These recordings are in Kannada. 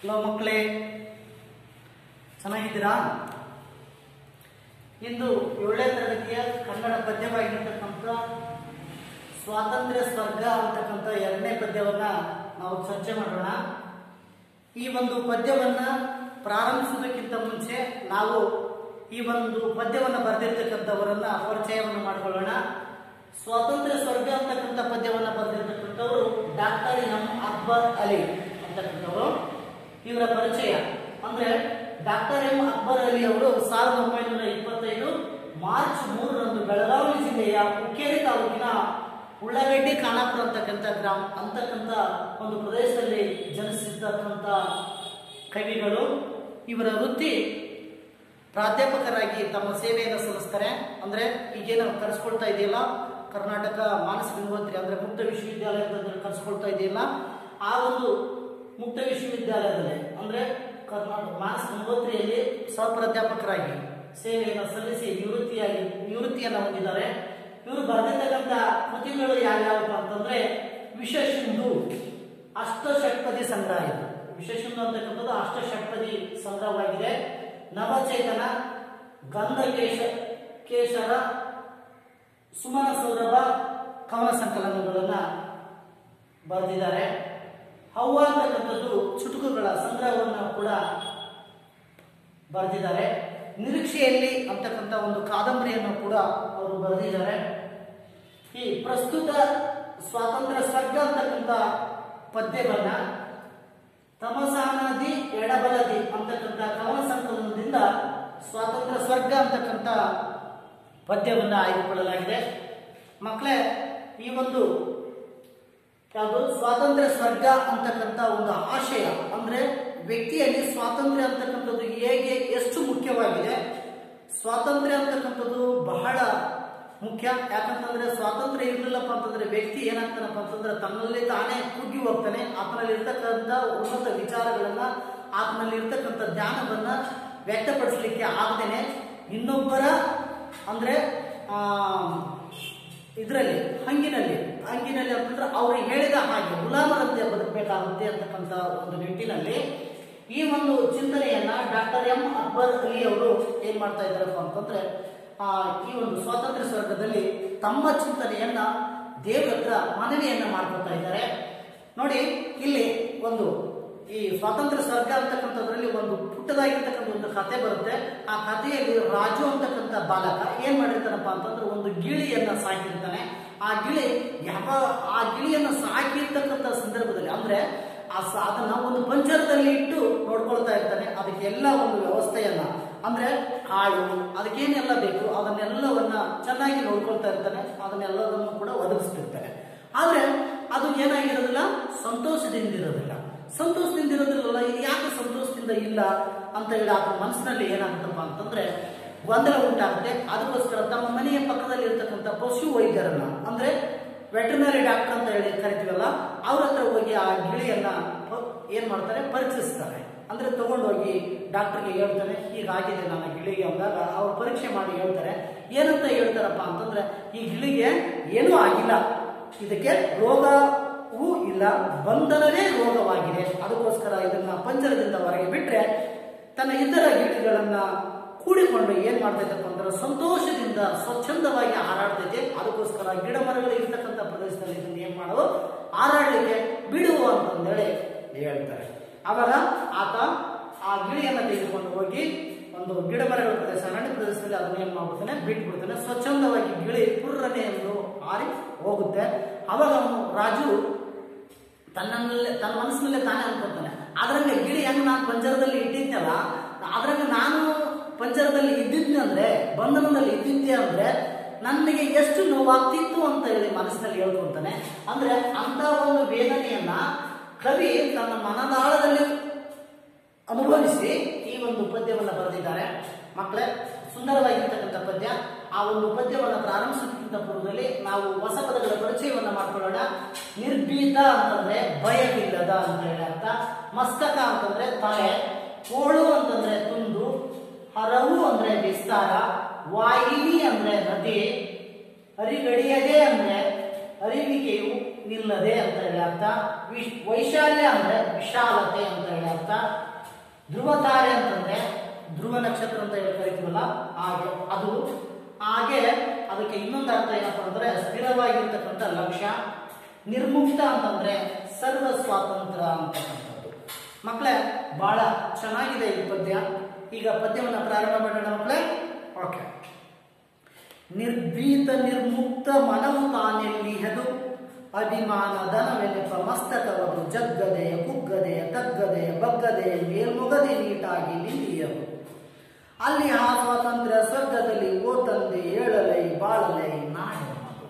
ಹಲೋ ಮಕ್ಕಳೇ ಚೆನ್ನಾಗಿದ್ದೀರಾ ಇಂದು ಏಳನೇ ತರಗತಿಯ ಕನ್ನಡ ಪದ್ಯವಾಗಿರ್ತಕ್ಕಂಥ ಸ್ವಾತಂತ್ರ್ಯ ಸ್ವರ್ಗ ಅಂತಕ್ಕಂಥ ಎರಡನೇ ಪದ್ಯವನ್ನ ನಾವು ಚರ್ಚೆ ಮಾಡೋಣ ಈ ಒಂದು ಪದ್ಯವನ್ನ ಪ್ರಾರಂಭಿಸುವುದಕ್ಕಿಂತ ಮುಂಚೆ ನಾವು ಈ ಒಂದು ಪದ್ಯವನ್ನು ಬರೆದಿರ್ತಕ್ಕಂಥವರನ್ನ ಪರಿಚಯವನ್ನು ಮಾಡಿಕೊಳ್ಳೋಣ ಸ್ವಾತಂತ್ರ್ಯ ಸ್ವರ್ಗ ಅಂತಕ್ಕಂಥ ಪದ್ಯವನ್ನ ಬರೆದಿರ್ತಕ್ಕಂಥವರು ಡಾಕ್ಟರ್ ಎಂ ಅಕ್ಬರ್ ಅಲಿ ಅಂತಕ್ಕಂಥವರು ಇವರ ಪರಿಚಯ ಅಂದ್ರೆ ಡಾಕ್ಟರ್ ಎಂ ಅಕ್ಬರ್ ಅಲಿ ಅವರು ಸಾವಿರದ ಒಂಬೈನೂರ ಇಪ್ಪತ್ತೈದು ಮಾರ್ಚ್ ಮೂರರಂದು ಬೆಳಗಾವಿ ಜಿಲ್ಲೆಯ ಹುಕ್ಕೇರಿ ತಾಲೂಕಿನ ಉಳ್ಳಾಗಡ್ಡಿ ಖಾನಾಪುರ ಅಂತಕ್ಕಂಥ ಗ್ರಾಮ ಅಂತಕ್ಕಂಥ ಒಂದು ಪ್ರದೇಶದಲ್ಲಿ ಜನಿಸಿರ್ತಕ್ಕಂಥ ಕವಿಗಳು ಇವರ ವೃತ್ತಿ ಪ್ರಾಧ್ಯಾಪಕರಾಗಿ ತಮ್ಮ ಸೇವೆಯನ್ನು ಸಲ್ಲಿಸ್ತಾರೆ ಅಂದ್ರೆ ಈಗೇನು ಕರೆಸ್ಕೊಳ್ತಾ ಇದೆಯಲ್ಲ ಕರ್ನಾಟಕ ಮಾನಸ ಗಂಗೋತ್ರಿ ಅಂದ್ರೆ ಮುಕ್ತ ವಿಶ್ವವಿದ್ಯಾಲಯದಲ್ಲಿ ಕರೆಸ್ಕೊಳ್ತಾ ಇದೆಯಲ್ಲ ಆ ಒಂದು ಮುಕ್ತ ವಿಶ್ವವಿದ್ಯಾಲಯದಲ್ಲಿ ಅಂದ್ರೆ ಕರ್ನಾಟಕ ಮಾನಸ ಗಂಗೋತ್ರಿಯಲ್ಲಿ ಸಹಪ್ರಾಧ್ಯಾಪಕರಾಗಿ ಸೇವೆಯನ್ನು ಸಲ್ಲಿಸಿ ನಿವೃತ್ತಿಯಾಗಿ ನಿವೃತ್ತಿಯನ್ನು ಹೊಂದಿದ್ದಾರೆ ಇವರು ಬರೆದಿರ್ತಕ್ಕಂಥ ಕೃತಿಗಳು ಯಾವ್ಯಾವಪ್ಪ ಅಂತಂದ್ರೆ ವಿಶ್ವಸಿಂಧು ಅಷ್ಟಷಟ್ಪದಿ ಸಂಗ್ರಹ ಇದು ವಿಶ್ವಸಿಂಧು ಅಂತಕ್ಕಂಥದ್ದು ಅಷ್ಟಷಟ್ಪದಿ ಸಂಗ್ರಹವಾಗಿದೆ ನವಚೇತನ ಗಂಧಕೇಶ ಕೇಶರ ಸುಮನ ಸೌರಭ ಕವನ ಸಂಕಲನಗಳನ್ನ ಬರೆದಿದ್ದಾರೆ ಹವ್ವ ಅಂತಕ್ಕಂಥದ್ದು ಚುಟುಕುಗಳ ಸಂಗ್ರಹವನ್ನು ಕೂಡ ಬರೆದಿದ್ದಾರೆ ನಿರೀಕ್ಷೆಯಲ್ಲಿ ಅಂತಕ್ಕಂಥ ಒಂದು ಕಾದಂಬರಿಯನ್ನು ಕೂಡ ಅವರು ಬರೆದಿದ್ದಾರೆ ಈ ಪ್ರಸ್ತುತ ಸ್ವಾತಂತ್ರ್ಯ ಸ್ವರ್ಗ ಅಂತಕ್ಕಂಥ ಪದ್ಯವನ್ನ ತಮಸಾನದಿ ಎಡಬಲದಿ ಅಂತಕ್ಕಂಥ ಕವನ ಸಂಕಲನದಿಂದ ಸ್ವಾತಂತ್ರ್ಯ ಸ್ವರ್ಗ ಅಂತಕ್ಕಂಥ ಪದ್ಯವನ್ನು ಆಯ್ದುಕೊಳ್ಳಲಾಗಿದೆ ಮಕ್ಕಳೇ ಈ ಒಂದು ಯಾವುದು ಸ್ವಾತಂತ್ರ್ಯ ಸ್ವರ್ಗ ಅಂತಕ್ಕಂಥ ಒಂದು ಆಶಯ ಅಂದ್ರೆ ವ್ಯಕ್ತಿಯಲ್ಲಿ ಸ್ವಾತಂತ್ರ್ಯ ಅಂತಕ್ಕಂಥದ್ದು ಹೇಗೆ ಎಷ್ಟು ಮುಖ್ಯವಾಗಿದೆ ಸ್ವಾತಂತ್ರ್ಯ ಅಂತಕ್ಕಂಥದ್ದು ಬಹಳ ಮುಖ್ಯ ಯಾಕಂತಂದ್ರೆ ಸ್ವಾತಂತ್ರ್ಯ ಇರಲಿಲ್ಲಪ್ಪ ಅಂತಂದ್ರೆ ವ್ಯಕ್ತಿ ಏನಾಗ್ತಾನಪ್ಪ ಅಂತಂದ್ರೆ ತನ್ನಲ್ಲಿ ತಾನೇ ಕುಗ್ಗಿ ಹೋಗ್ತಾನೆ ಆತನಲ್ಲಿ ಇರ್ತಕ್ಕಂಥ ಉನ್ನತ ವಿಚಾರಗಳನ್ನ ಆತನಲ್ಲಿ ಇರ್ತಕ್ಕಂಥ ಜ್ಞಾನವನ್ನ ವ್ಯಕ್ತಪಡಿಸಲಿಕ್ಕೆ ಆಗದೇನೆ ಇನ್ನೊಬ್ಬರ ಅಂದ್ರೆ ಆ ಇದರಲ್ಲಿ ಹಂಗಿನಲ್ಲಿ ಹಂಗಿನಲ್ಲಿ ಅಂತಂದ್ರೆ ಅವ್ರು ಹೇಳಿದ ಹಾಗೆ ಗುಲಾಮರಂತೆ ಬದುಕಬೇಕಾಗುತ್ತೆ ಅಂತಕ್ಕಂಥ ಒಂದು ನಿಟ್ಟಿನಲ್ಲಿ ಈ ಒಂದು ಚಿಂತನೆಯನ್ನ ಡಾಕ್ಟರ್ ಎಂ ಅಕ್ಬರ್ ಅಲಿ ಅವರು ಏನ್ ಮಾಡ್ತಾ ಇದ್ದಾರಪ್ಪ ಅಂತಂದ್ರೆ ಆ ಈ ಒಂದು ಸ್ವಾತಂತ್ರ್ಯ ಸ್ವರ್ಗದಲ್ಲಿ ತಮ್ಮ ಚಿಂತನೆಯನ್ನ ದೇವ್ರ ಹತ್ರ ಮನವಿಯನ್ನ ಮಾಡ್ಕೊತಾ ಇದ್ದಾರೆ ನೋಡಿ ಇಲ್ಲಿ ಒಂದು ಈ ಸ್ವಾತಂತ್ರ್ಯ ಸ್ವರ್ಗ ಅಂತಕ್ಕಂಥದ್ರಲ್ಲಿ ಒಂದು ಪುಟ್ಟದಾಗಿರ್ತಕ್ಕಂಥ ಒಂದು ಕತೆ ಬರುತ್ತೆ ಆ ಕಥೆಯಲ್ಲಿ ರಾಜು ಅಂತಕ್ಕಂಥ ಬಾಲಕ ಏನ್ ಮಾಡಿರ್ತಾನಪ್ಪ ಅಂತಂದ್ರೆ ಒಂದು ಗಿಳಿಯನ್ನ ಸಾಕಿರ್ತಾನೆ ಆ ಗಿಳಿ ಯಾವ ಆ ಗಿಳಿಯನ್ನ ಸಾಕಿರ್ತಕ್ಕಂಥ ಸಂದರ್ಭದಲ್ಲಿ ಅಂದ್ರೆ ಆ ಸ- ಅದನ್ನ ಒಂದು ಪಂಚರದಲ್ಲಿ ಇಟ್ಟು ನೋಡ್ಕೊಳ್ತಾ ಇರ್ತಾನೆ ಅದಕ್ಕೆಲ್ಲ ಒಂದು ವ್ಯವಸ್ಥೆಯನ್ನ ಅಂದ್ರೆ ಕಾಳು ಅದಕ್ಕೇನೆಲ್ಲ ಬೇಕು ಅದನ್ನೆಲ್ಲವನ್ನ ಚೆನ್ನಾಗಿ ನೋಡ್ಕೊಳ್ತಾ ಇರ್ತಾನೆ ಅದನ್ನೆಲ್ಲದನ್ನು ಕೂಡ ಒದಗಿಸ್ತಿರ್ತಾನೆ ಆದ್ರೆ ಅದು ಏನಾಗಿರೋದಿಲ್ಲ ಸಂತೋಷದಿಂದ ಇರೋದಿಲ್ಲ ಸಂತೋಷದಿಂದ ಇರೋದಿಲ್ಲಲ್ಲ ಇದು ಯಾಕೆ ಸಂತೋಷದಿಂದ ಇಲ್ಲ ಅಂತ ಹೇಳಿ ಆತನ ಮನಸ್ಸಿನಲ್ಲಿ ಏನಾಗುತ್ತಪ್ಪ ಅಂತಂದ್ರೆ ಗೊಂದಲ ಉಂಟಾಗುತ್ತೆ ಅದಕ್ಕೋಸ್ಕರ ತಮ್ಮ ಮನೆಯ ಪಕ್ಕದಲ್ಲಿ ಇರ್ತಕ್ಕಂಥ ಪಶು ವೈದ್ಯರನ್ನ ಅಂದ್ರೆ ವೆಟರ್ನರಿ ಡಾಕ್ಟರ್ ಅಂತ ಹೇಳಿ ಕರಿತೀವಲ್ಲ ಅವ್ರ ಹತ್ರ ಹೋಗಿ ಆ ಗಿಳಿಯನ್ನ ಪ- ಏನ್ ಮಾಡ್ತಾರೆ ಪರೀಕ್ಷಿಸ್ತಾರೆ ಅಂದ್ರೆ ತಗೊಂಡೋಗಿ ಡಾಕ್ಟರ್ಗೆ ಹೇಳ್ತಾರೆ ಹೀಗಾಗಿದೆ ನನ್ನ ಗಿಳಿಗೆ ಅಂದಾಗ ಅವ್ರು ಪರೀಕ್ಷೆ ಮಾಡಿ ಹೇಳ್ತಾರೆ ಏನಂತ ಹೇಳ್ತಾರಪ್ಪ ಅಂತಂದ್ರೆ ಈ ಗಿಳಿಗೆ ಏನೂ ಆಗಿಲ್ಲ ಇದಕ್ಕೆ ರೋಗವೂ ಇಲ್ಲ ಬಂಧನವೇ ರೋಗವಾಗಿದೆ ಅದಕ್ಕೋಸ್ಕರ ಇದನ್ನ ಪಂಜರದಿಂದ ಹೊರಗೆ ಬಿಟ್ರೆ ತನ್ನ ಇತರ ಗಿಳಿಗಳನ್ನ ಕೂಡಿಕೊಂಡು ಏನ್ ಮಾಡ್ತೈತಪ್ಪ ಅಂದ್ರೆ ಸಂತೋಷದಿಂದ ಸ್ವಚ್ಛಂದವಾಗಿ ಹಾರಾಡ್ತೈತೆ ಅದಕ್ಕೋಸ್ಕರ ಗಿಡ ಮರಗಳು ಇರ್ತಕ್ಕಂಥ ಪ್ರದೇಶದಲ್ಲಿ ಇದನ್ನ ಏನ್ ಮಾಡೋದು ಹಾರಾಡ್ಲಿಕ್ಕೆ ಬಿಡುವ ಅಂತಂದೇಳಿ ಹೇಳ್ತಾರೆ ಅವಾಗ ಆತ ಆ ಗಿಳಿಯನ್ನ ತೆಗೆದುಕೊಂಡು ಹೋಗಿ ಒಂದು ಗಿಡ ಮರಗಳ ಪ್ರದೇಶ ಅರಣ್ಯ ಪ್ರದೇಶದಲ್ಲಿ ಅದನ್ನ ಏನ್ ಮಾಡ್ಬಿಡ್ತಾನೆ ಬಿಟ್ಬಿಡ್ತಾನೆ ಸ್ವಚ್ಛಂದವಾಗಿ ಗಿಳಿ ಪುರ್ರನೆ ಎಂದು ಹಾರಿ ಹೋಗುತ್ತೆ ಅವಾಗ ಅವನು ರಾಜು ತನ್ನಲ್ಲೇ ತನ್ನ ಮನಸ್ಸಿನಲ್ಲೇ ತಾನೇ ಅನ್ಕೊತಾನೆ ಅದ್ರಂಗೆ ಗಿಳಿ ಹೆಂಗ್ ನಾನು ಪಂಜರದಲ್ಲಿ ಇಟ್ಟಿದ್ನಲ್ಲ ಅದ್ರಂಗೆ ನಾನು ಪಂಜರದಲ್ಲಿ ಇದ್ದಿದ್ದೆ ಅಂದ್ರೆ ಬಂಧನದಲ್ಲಿ ಇದ್ದಿದ್ದೆ ಅಂದ್ರೆ ನನಗೆ ಎಷ್ಟು ನೋವಾಗ್ತಿತ್ತು ಅಂತ ಹೇಳಿ ಮನಸ್ಸಿನಲ್ಲಿ ಹೇಳ್ಕೊಂತಾನೆ ಅಂದ್ರೆ ಅಂತ ಒಂದು ವೇದನೆಯನ್ನ ಕವಿ ತನ್ನ ಮನದಾಳದಲ್ಲಿ ಅನುಭವಿಸಿ ಈ ಒಂದು ಪದ್ಯವನ್ನು ಬರೆದಿದ್ದಾರೆ ಮಕ್ಕಳೇ ಸುಂದರವಾಗಿರ್ತಕ್ಕಂಥ ಪದ್ಯ ಆ ಒಂದು ಪದ್ಯವನ್ನು ಪ್ರಾರಂಭಿಸೋದಕ್ಕಿಂತ ಪೂರ್ವದಲ್ಲಿ ನಾವು ಹೊಸ ಪದಗಳ ಪರಿಚಯವನ್ನ ಮಾಡ್ಕೊಳ್ಳೋಣ ನಿರ್ಭೀತ ಅಂತಂದ್ರೆ ಭಯವಿಲ್ಲದ ಅಂತ ಹೇಳಿ ಅರ್ಥ ಮಸ್ತಕ ಅಂತಂದ್ರೆ ತಲೆ ಕೋಳು ಅಂತಂದ್ರೆ ತುಂಡು ಹರವು ಅಂದ್ರೆ ವಿಸ್ತಾರ ವಾಹಿನಿ ಅಂದ್ರೆ ನದಿ ಹರಿಗಡಿಯದೆ ಅಂದ್ರೆ ಅರಿವಿಕೆಯು ನಿಲ್ಲದೆ ಅಂತ ಹೇಳಿ ಅರ್ಥ ವಿಶ್ ವೈಶಾಲ್ಯ ಅಂದ್ರೆ ವಿಶಾಲತೆ ಅಂತ ಹೇಳಿ ಅರ್ಥ ಧ್ರುವತಾರೆ ಅಂತಂದ್ರೆ ಧ್ರುವ ನಕ್ಷತ್ರ ಅಂತ ಹೇಳಿ ಕರಿತೀವಲ್ಲ ಹಾಗೆ ಅದು ಹಾಗೆ ಅದಕ್ಕೆ ಇನ್ನೊಂದು ಅರ್ಥ ಏನಪ್ಪ ಅಂದ್ರೆ ಸ್ಥಿರವಾಗಿರ್ತಕ್ಕಂಥ ಲಕ್ಷ್ಯ ನಿರ್ಮುಕ್ತ ಅಂತಂದ್ರೆ ಸರ್ವ ಸ್ವಾತಂತ್ರ್ಯ ಅಂತಕ್ಕಂಥದ್ದು ಮಕ್ಕಳೇ ಬಹಳ ಚೆನ್ನಾಗಿದೆ ಈ ಪದ್ಯ ಈಗ ಪದ್ಯವನ್ನು ಪ್ರಾರಂಭ ಮಾಡೋಣ ಮಕ್ಕಳೇ ಓಕೆ ನಿರ್ಭೀತ ನಿರ್ಮುಕ್ತ ಮನವು ತಾನೆಲ್ಲಿಹದು ಅಭಿಮಾನ ಧನವೆನೆಪ ಮಸ್ತಕವದು ಜಗ್ಗದೆಯ ಕುಗ್ಗದೆಯ ತಗ್ಗದೆಯ ಬಗ್ಗದೆಯ ಮೇಲ್ಮುಗದೆ ನೀಟಾಗಿ ನಿಲ್ಲಿಯವು ಅಲ್ಲಿ ಆ ಸ್ವಾತಂತ್ರ್ಯ ಸ್ವರ್ಗದಲ್ಲಿ ಓ ತಂದೆ ಏಳಲೈ ಬಾಳಲೈ ನಾಡೆಮ್ಮದು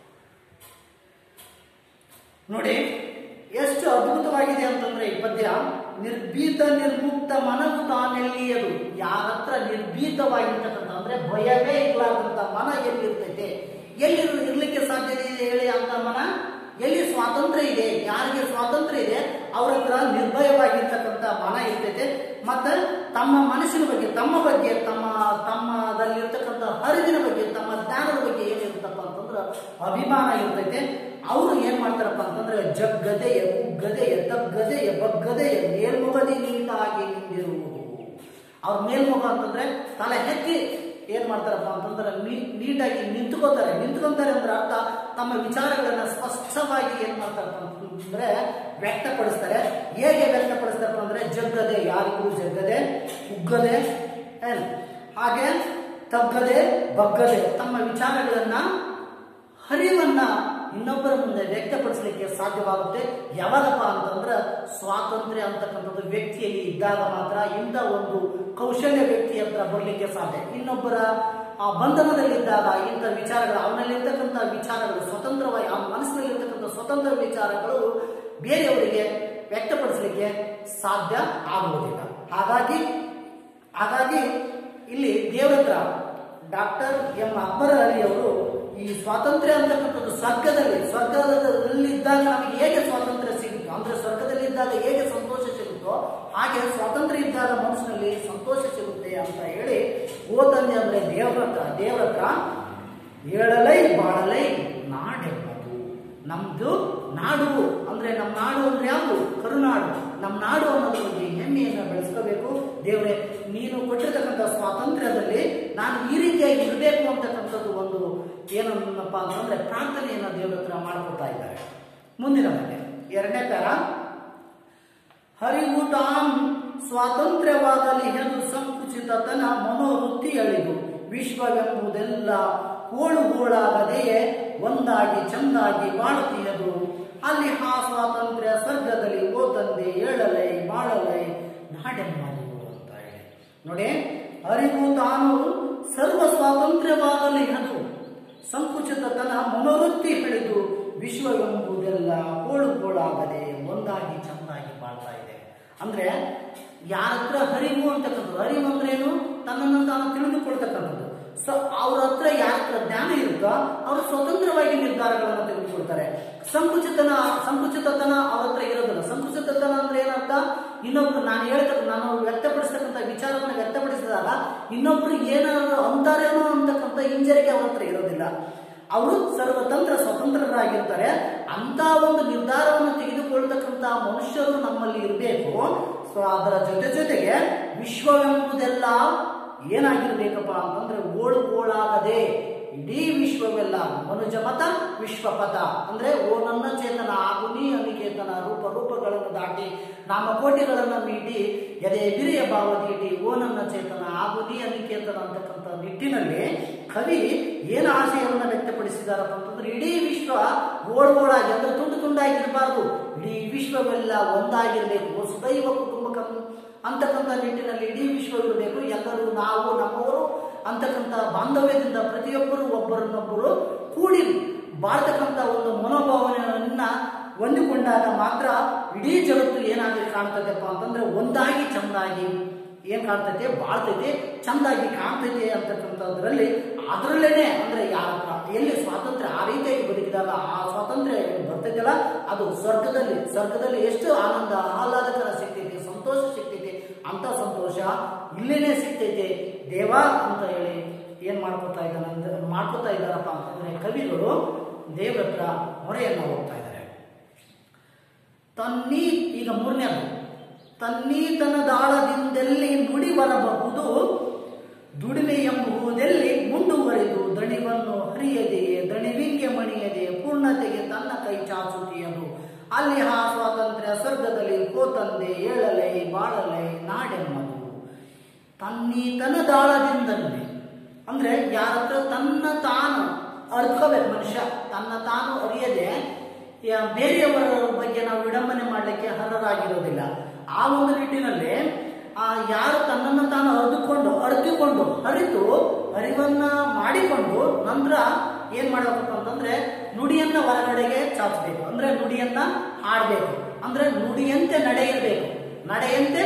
ನೋಡಿ ಎಷ್ಟು ಅದ್ಭುತವಾಗಿದೆ ಅಂತಂದ್ರೆ ಈ ಪದ್ಯ ನಿರ್ಭೀತ ನಿರ್ಮುಕ್ತ ಮನವು ತಾನೆಲ್ಲಿಯದು ಯಾರತ್ರ ನಿರ್ಭೀತವಾಗಿರ್ತಕ್ಕಂಥ ಅಂದ್ರೆ ಭಯವೇ ಇರ್ಲಾರ್ದಂತ ಮನ ಎಲ್ಲಿರ್ತೈತೆ ಎಲ್ಲಿ ಇರ್ಲಿಕ್ಕೆ ಸಾಧ್ಯತೆ ಇದೆ ಹೇಳಿ ಅಂತ ಮನ ಎಲ್ಲಿ ಸ್ವಾತಂತ್ರ್ಯ ಇದೆ ಯಾರಿಗೆ ಸ್ವಾತಂತ್ರ್ಯ ಇದೆ ಅವ್ರ ಹತ್ರ ನಿರ್ಭಯವಾಗಿರ್ತಕ್ಕಂಥ ಮನ ಇರ್ತೈತೆ ಮತ್ತೆ ತಮ್ಮ ಮನಸ್ಸಿನ ಬಗ್ಗೆ ತಮ್ಮ ಬಗ್ಗೆ ತಮ್ಮ ತಮ್ಮದಲ್ಲಿರ್ತಕ್ಕಂಥ ಹರಿವಿನ ಬಗ್ಗೆ ತಮ್ಮ ಜ್ಞಾನದ ಬಗ್ಗೆ ಏನಿರುತ್ತಪ್ಪ ಅಂತಂದ್ರೆ ಅಭಿಮಾನ ಇರ್ತೈತೆ ಅವರು ಏನ್ ಮಾಡ್ತಾರಪ್ಪ ಅಂತಂದ್ರೆ ಜಗ್ಗದೆಯ ಕುಗ್ಗದೆಯ ತಗ್ಗದೆಯ ಬಗ್ಗದೆಯ ಮೇಲ್ಮುಗದಿ ನೀಟಾಗಿ ನಿಂದಿರುವುದು ಅವ್ರ ಮೇಲ್ಮುಖ ಅಂತಂದ್ರೆ ತಲೆ ಎತ್ತಿ ಏನ್ ಮಾಡ್ತಾರಪ್ಪ ಅಂತಂದ್ರೆ ನೀ- ನೀಟಾಗಿ ನಿಂತ್ಕೋತಾರೆ ನಿಂತ್ಕೊಂತಾರೆ ಅಂದ್ರೆ ಅರ್ಥ ತಮ್ಮ ವಿಚಾರಗಳನ್ನ ಸ್ಪಷ್ಟವಾಗಿ ಏನ್ ಮಾಡ್ತಾರಪ್ಪ ಅಂತಂದ್ರೆ ವ್ಯಕ್ತಪಡಿಸ್ತಾರೆ ಹೇಗೆ ವ್ಯಕ್ತಪಡಿಸ್ತಾರಪ್ಪ ಅಂದ್ರೆ ಜಗ್ಗದೆ ಯಾರಿಗೂ ಜಗ್ಗದೆ ಕುಗ್ಗದೆ ಏನ್ ಹಾಗೆ ತಗ್ಗದೆ ಬಗ್ಗದೆ ತಮ್ಮ ವಿಚಾರಗಳನ್ನ ಹರಿವನ್ನ ಇನ್ನೊಬ್ಬರ ಮುಂದೆ ವ್ಯಕ್ತಪಡಿಸಲಿಕ್ಕೆ ಸಾಧ್ಯವಾಗುತ್ತೆ ಯಾವಾಗಪ್ಪ ಅಂತಂದ್ರೆ ಸ್ವಾತಂತ್ರ್ಯ ಅಂತಕ್ಕಂಥದ್ದು ವ್ಯಕ್ತಿಯಲ್ಲಿ ಇದ್ದಾಗ ಮಾತ್ರ ಇಂಥ ಒಂದು ಕೌಶಲ್ಯ ವ್ಯಕ್ತಿ ಹತ್ರ ಬರಲಿಕ್ಕೆ ಸಾಧ್ಯ ಇನ್ನೊಬ್ಬರ ಆ ಬಂಧನದಲ್ಲಿದ್ದಾಗ ಇಂಥ ವಿಚಾರಗಳು ಅವನಲ್ಲಿರ್ತಕ್ಕಂಥ ವಿಚಾರಗಳು ಸ್ವತಂತ್ರವಾಗಿ ಆ ಮನಸ್ಸಿನಲ್ಲಿರ್ತಕ್ಕಂಥ ಸ್ವತಂತ್ರ ವಿಚಾರಗಳು ಬೇರೆಯವರಿಗೆ ವ್ಯಕ್ತಪಡಿಸಲಿಕ್ಕೆ ಸಾಧ್ಯ ಆಗುವುದಿಲ್ಲ ಹಾಗಾಗಿ ಹಾಗಾಗಿ ಇಲ್ಲಿ ದೇವರ ಹತ್ರ ಡಾಕ್ಟರ್ ಎಂ ಅಕ್ಬರ್ ಅಲಿ ಅವರು ಈ ಸ್ವಾತಂತ್ರ್ಯ ಅಂತಕ್ಕಂಥದ್ದು ಸ್ವರ್ಗದಲ್ಲಿ ಸ್ವರ್ಗದಲ್ಲಿ ಇದ್ದಾಗ ನಮಗೆ ಹೇಗೆ ಸ್ವಾತಂತ್ರ್ಯ ಸಿಗುತ್ತೋ ಅಂದ್ರೆ ಸ್ವರ್ಗದಲ್ಲಿ ಇದ್ದಾಗ ಹೇಗೆ ಸಂತೋಷ ಸಿಗುತ್ತೋ ಹಾಗೆ ಸ್ವಾತಂತ್ರ್ಯ ಇದ್ದಾಗ ಮನಸ್ಸಿನಲ್ಲಿ ಸಂತೋಷ ಸಿಗುತ್ತೆ ಅಂತ ಹೇಳಿ ಓ ತಂದೆ ಅಂದ್ರೆ ದೇವರ ಹತ್ರ ದೇವರ ಹತ್ರ ಏಳಲೈ ಬಾಳಲೈ ನಾಡೆಂಬುದು ನಮ್ದು ನಾಡು ಅಂದ್ರೆ ನಮ್ಮ ನಾಡು ಅಂದ್ರೆ ಯಾವುದು ಕರುನಾಡು ನಮ್ಮ ನಾಡು ಅನ್ನೋದ್ರ ಬಗ್ಗೆ ಹೆಮ್ಮೆಯನ್ನು ಬೆಳೆಸ್ಕೋಬೇಕು ದೇವರೇ ನೀನು ಕೊಟ್ಟಿರ್ತಕ್ಕಂಥ ಸ್ವಾತಂತ್ರ್ಯದಲ್ಲಿ ನಾನು ಈ ರೀತಿಯಾಗಿ ಇರಬೇಕು ಅಂತಕ್ಕಂಥದ್ದು ಒಂದು ಏನನ್ನಪ್ಪ ಅಂತಂದ್ರೆ ಪ್ರಾರ್ಥನೆಯನ್ನು ದೇವರ ಹತ್ರ ಮಾಡ್ಕೊತಾ ಇದ್ದಾರೆ ಮುಂದಿನ ಬಗ್ಗೆ ಎರಡನೇ ತರ ಹರಿವು ತಾನ್ ಸ್ವಾತಂತ್ರ್ಯವಾಗಲಿ ಎಂದು ಸಂಕುಚಿತತನ ಮನೋವೃತ್ತಿ ಅಳಿದು ವಿಶ್ವವೆಂಬುದೆಲ್ಲ ಹೋಳು ಹೋಳಾಗದೆಯೇ ಒಂದಾಗಿ ಚಂದಾಗಿ ಬಾಳುತ್ತೀಯದು ಅಲ್ಲಿ ಆ ಸ್ವಾತಂತ್ರ್ಯ ಸ್ವರ್ಗದಲ್ಲಿ ಓ ತಂದೆ ಏಳಲೈ ಬಾಳಲೈ ನಾಡೆಮ್ಮದು ಅಂತ ಹೇಳಿ ನೋಡಿ ಅರಿವು ತಾನು ಸರ್ವ ಸ್ವಾತಂತ್ರ್ಯವಾಗಲಿ ಅದು ಸಂಕುಚಿತತನ ಮನೋವೃತ್ತಿ ಹಿಡಿದು ವಿಶ್ವವೆಂಬುದೆಲ್ಲ ಹೋಳು ಹೋಳಾಗದೆ ಒಂದಾಗಿ ಚಂದಾಗಿ ಬಾಳ್ತಾ ಇದೆ ಅಂದ್ರೆ ಯಾರ ಹತ್ರ ಹರಿವು ಅಂತಕ್ಕಂಥದ್ದು ಹರಿವು ಅಂದ್ರೆ ಏನು ತನ್ನನ್ನು ತಾನು ತಿಳಿದುಕೊಳ್ತಕ್ಕಂಥದ್ದು ಸೊ ಅವ್ರ ಹತ್ರ ಯಾರ ಹತ್ರ ಜ್ಞಾನ ಇರುತ್ತೋ ಅವರು ಸ್ವತಂತ್ರವಾಗಿ ನಿರ್ಧಾರಗಳನ್ನು ತೆಗೆದುಕೊಳ್ತಾರೆ ಸಂಕುಚಿತನ ಸಂಕುಚಿತತನ ಅವ್ರ ಹತ್ರ ಇರೋದಿಲ್ಲ ಸಂಕುಚಿತತನ ಅಂದ್ರೆ ಏನರ್ಥ ಇನ್ನೊಬ್ರು ನಾನು ಹೇಳ್ತಕ್ಕ ನಾನು ವ್ಯಕ್ತಪಡಿಸ್ತಕ್ಕಂಥ ವಿಚಾರವನ್ನು ವ್ಯಕ್ತಪಡಿಸಿದಾಗ ಇನ್ನೊಬ್ರು ಏನಾದ್ರು ಅಂತಾರೇನೋ ಅಂತಕ್ಕಂಥ ಹಿಂಜರಿಕೆ ಅವ್ರ ಹತ್ರ ಇರೋದಿಲ್ಲ ಅವರು ಸರ್ವತಂತ್ರ ಸ್ವತಂತ್ರರಾಗಿರ್ತಾರೆ ಅಂತ ಒಂದು ನಿರ್ಧಾರವನ್ನು ತೆಗೆದುಕೊಳ್ತಕ್ಕಂಥ ಮನುಷ್ಯರು ನಮ್ಮಲ್ಲಿ ಇರಬೇಕು ಸೊ ಅದರ ಜೊತೆ ಜೊತೆಗೆ ವಿಶ್ವವೆಂಬುದೆಲ್ಲ ಏನಾಗಿರ್ಬೇಕಪ್ಪ ಅಂತಂದ್ರೆ ಓಳು ಓಳಾಗದೆ ಇಡೀ ವಿಶ್ವವೆಲ್ಲ ಮನುಜ ಮತ ವಿಶ್ವಪಥ ಅಂದ್ರೆ ಓ ನನ್ನ ಚೇತನ ಆಗು ನೀ ಅನಿಕೇತನ ರೂಪ ರೂಪಗಳನ್ನು ದಾಟಿ ನಾಮಕೋಟಿಗಳನ್ನು ಮೀಟಿ ಎದೆ ಬಿರಿಯ ಭಾವ ನೀಡಿ ಓ ನನ್ನ ಚೇತನ ಆಗು ನೀ ಅನಿಕೇತನ ಅಂತಕ್ಕಂಥ ನಿಟ್ಟಿನಲ್ಲಿ ಕವಿ ಏನು ಆಶಯವನ್ನು ವ್ಯಕ್ತಪಡಿಸಿದಾರಪ್ಪ ಅಂತಂದ್ರೆ ಇಡೀ ವಿಶ್ವ ಓಡ್ಗೋಳಾಗಿ ಅಂದ್ರೆ ತುಂಡು ತುಂಡಾಗಿರಬಾರ್ದು ಇಡೀ ವಿಶ್ವವೆಲ್ಲ ಒಂದಾಗಿರ್ಬೇಕು ವಸುದೈವ ಕುಟುಂಬಕಂ ಅಂತಕ್ಕಂಥ ನಿಟ್ಟಿನಲ್ಲಿ ಇಡೀ ವಿಶ್ವ ಇರಬೇಕು ಎಲ್ಲರೂ ನಾವು ನಮ್ಮವರು ಅಂತಕ್ಕಂಥ ಬಾಂಧವ್ಯದಿಂದ ಪ್ರತಿಯೊಬ್ಬರು ಒಬ್ಬರನ್ನೊಬ್ಬರು ಕೂಡಿ ಬಾಳ್ತಕ್ಕಂಥ ಒಂದು ಮನೋಭಾವನೆಯನ್ನ ಹೊಂದಿಕೊಂಡಾಗ ಮಾತ್ರ ಇಡೀ ಜಗತ್ತು ಏನಾಗಿ ಕಾಣ್ತದೆಪ್ಪ ಅಂತಂದ್ರೆ ಒಂದಾಗಿ ಚಂದಾಗಿ ಏನ್ ಕಾಣ್ತೈತೆ ಬಾಳ್ತೈತೆ ಚಂದಾಗಿ ಕಾಣ್ತೈತೆ ಅಂತಕ್ಕಂಥದ್ರಲ್ಲಿ ಅದರಲ್ಲೇನೆ ಅಂದ್ರೆ ಯಾರ ಎಲ್ಲಿ ಸ್ವಾತಂತ್ರ್ಯ ಆ ರೀತಿಯಾಗಿ ಬದುಕಿದಾಗ ಆ ಸ್ವಾತಂತ್ರ್ಯ ಏನ್ ಬರ್ತೈತಲ್ಲ ಅದು ಸ್ವರ್ಗದಲ್ಲಿ ಸ್ವರ್ಗದಲ್ಲಿ ಎಷ್ಟು ಆನಂದ ಆಹ್ಲಾದಕರ ಸಿಗ್ತೈತೆ ಸಂತೋಷ ಸಿಗ್ತೈತೆ ಅಂತ ಸಂತೋಷ ಇಲ್ಲೇನೆ ಸಿಗ್ತೈತೆ ದೇವ ಅಂತ ಹೇಳಿ ಏನ್ ಮಾಡ್ಕೊತಾ ಇದ್ದಾನೆ ಮಾಡ್ಕೊತಾ ಇದ್ದಾರಪ್ಪ ಅಂತಂದ್ರೆ ಕವಿಗಳು ದೇವ್ರ ಹತ್ರ ಮೊರೆಯನ್ನ ಹೋಗ್ತಾ ಇದ್ದಾರೆ ತನ್ನೀ ಈಗ ಮೂರನೇದು ತನ್ನೀತನದಾಳದಿಂದೆಲ್ಲಿ ನುಡಿ ಬರಬಹುದು ದುಡಿಮೆ ಎಂಬುವುದೆಲ್ಲಿ ಮುಂದುವರೆದು ದಣಿವನ್ನು ಹರಿಯದೆಯೇ ದಣಿವಿಂಗೆ ಮಣಿಯದೆ ಪೂರ್ಣತೆಗೆ ತನ್ನ ಕೈ ಚಾಚುತ್ತಿಯದು ಅಲ್ಲಿ ಆ ಸ್ವಾತಂತ್ರ್ಯ ಸ್ವರ್ಗದಲ್ಲಿ ಕೋತಂದೆ ಏಳಲೈ ಬಾಳಲೈ ನಾಡೆಮ್ಮದು ತನ್ನೀತನದಾಳದಿಂದಲೇ ಅಂದ್ರೆ ಯಾರ ಹತ್ರ ತನ್ನ ತಾನು ಅರ್ಕೋಬೇಕು ಮನುಷ್ಯ ತನ್ನ ತಾನು ಅರಿಯದೆ ಯಾ- ಬೇರೆಯವರ ಬಗ್ಗೆ ನಾವು ವಿಡಂಬನೆ ಮಾಡಲಿಕ್ಕೆ ಅರ್ಹರಾಗಿರೋದಿಲ್ಲ ಆ ಒಂದು ನಿಟ್ಟಿನಲ್ಲಿ ಆ ಯಾರು ತನ್ನನ್ನು ತಾನು ಅರಿದುಕೊಂಡು ಅರಿತುಕೊಂಡು ಅರಿತು ಅರಿವನ್ನ ಮಾಡಿಕೊಂಡು ನಂತರ ಏನ್ ಮಾಡಬೇಕು ಅಂತಂದ್ರೆ ನುಡಿಯನ್ನ ಹೊರಗಡೆಗೆ ಚಾಚಬೇಕು ಅಂದ್ರೆ ನುಡಿಯನ್ನ ಹಾಡಬೇಕು ಅಂದ್ರೆ ನುಡಿಯಂತೆ ನಡೆಯಬೇಕು ನಡೆಯಂತೆ